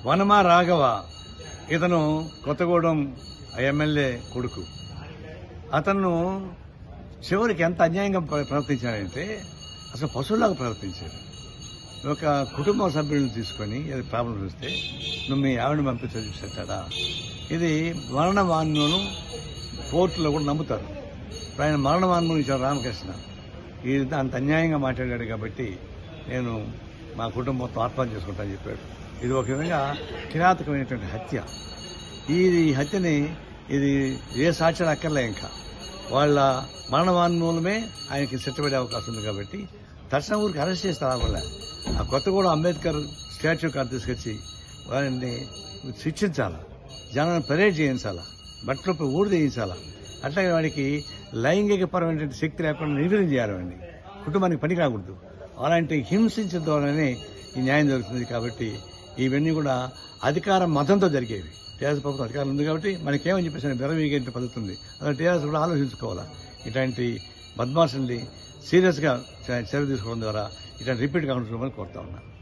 వనమా రాఘవ ఇతను కొత్తగూడెం ఎమ్మెల్యే కొడుకు అతను చివరికి ఎంత అన్యాయంగా ప్ర- ప్రవర్తించాడంటే అసలు పశువులాగా ప్రవర్తించాడు ఒక కుటుంబ సభ్యులను తీసుకొని అది ప్రాబ్లం చూస్తే నువ్వు మీ ఆవిడని పంపించని చెప్పాడా ఇది మరణ వాన్మూలం కోర్టులో కూడా నమ్ముతారు ఇప్పుడు ఆయన మరణ వాన్మూలం ఇచ్చాడు రామకృష్ణ ఈ అంత అన్యాయంగా మాట్లాడాడు కాబట్టి నేను మా కుటుంబంతో ఆత్మహత్య చేసుకుంటానని చెప్పాడు ఇది ఒక విధంగా కిరాతకమైనటువంటి హత్య ఈ హత్యని ఇది ఏ సాక్ష్యాలు అక్కర్లే ఇంకా వాళ్ళ మరణ వాన్మూలమే ఆయనకి శిక్షపడే అవకాశం ఉంది కాబట్టి తక్షణ ఊరికి అరెస్ట్ చేస్తే రావాల ఆ కొత్తగూడ అంబేద్కర్ స్టాచ్యూ కాడ తీసుకొచ్చి వారిని శిక్షించాలా జనాన్ని పరేడ్ చేయించాలా బట్టలపై ఊరు చేయించాలా అట్లాగే వాడికి లైంగిక పరమైనటువంటి శక్తి లేకుండా నిర్వీర్యం చేయాలి వాడిని కుటుంబానికి పని కాకూడదు అలాంటి హింసించిన ద్వారానే ఈ న్యాయం జరుగుతుంది కాబట్టి ఇవన్నీ కూడా అధికార మతంతో జరిగేవి టీఆర్ఎస్ ప్రభుత్వం అధికారం ఉంది కాబట్టి మనకేమని చెప్పేసి బెరవీగేంటి పద్ధతి ఉంది అలా టీఆర్ఎస్ కూడా ఆలోచించుకోవాలా ఇట్లాంటి బద్మాషుల్ని సీరియస్ గా చర్య తీసుకోవడం ద్వారా ఇట్లాంటి రిపీట్ కాకుండా కోరుతా ఉన్నా